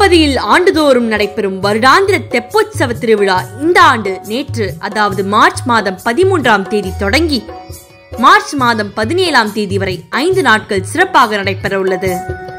திருப்பதியில் ஆண்டுதோறும் நடைபெறும் வருடாந்திர தெப்போற்சவ திருவிழா இந்த ஆண்டு நேற்று அதாவது மார்ச் மாதம் பதிமூன்றாம் தேதி தொடங்கி மார்ச் மாதம் பதினேழாம் தேதி வரை ஐந்து நாட்கள் சிறப்பாக நடைபெற உள்ளது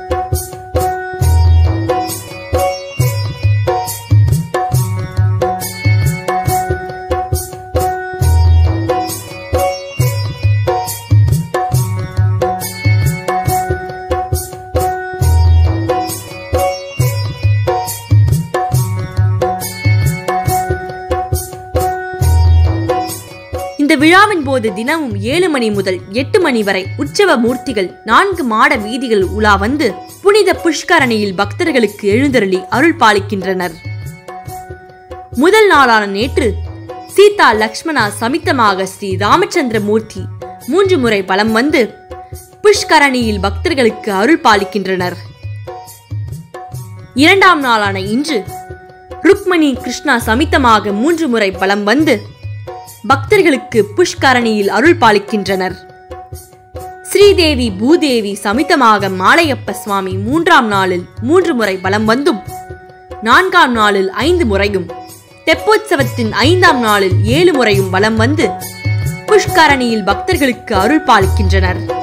இந்த விழாவின் போது தினமும் ஏழு மணி முதல் எட்டு மணி வரை உற்சவ மூர்த்திகள் நான்கு மாட வீதிகள் உலா வந்து புனித புஷ்கரணியில் பக்தர்களுக்கு எழுந்தருளி அருள் பாலிக்கின்றனர் முதல் நாளான நேற்று சீதா லக்ஷ்மணா சமித்தமாக ஸ்ரீ ராமச்சந்திர மூர்த்தி மூன்று முறை வலம் வந்து புஷ்கரணியில் பக்தர்களுக்கு அருள் பாலிக்கின்றனர் இரண்டாம் நாளான இன்று ருக்மணி கிருஷ்ணா சமித்தமாக மூன்று முறை வலம் வந்து பக்தர்களுக்கு புஷ்கரணியில் அருள் பாலிக்கின்றனர் ஸ்ரீதேவி பூதேவி சமித்தமாக மாலையப்ப சுவாமி மூன்றாம் நாளில் மூன்று முறை வலம் வந்தும் நான்காம் நாளில் ஐந்து முறையும் தெப்போற்சவத்தின் ஐந்தாம் நாளில் ஏழு முறையும் வலம் வந்து புஷ்கரணியில் பக்தர்களுக்கு அருள் பாலிக்கின்றனர்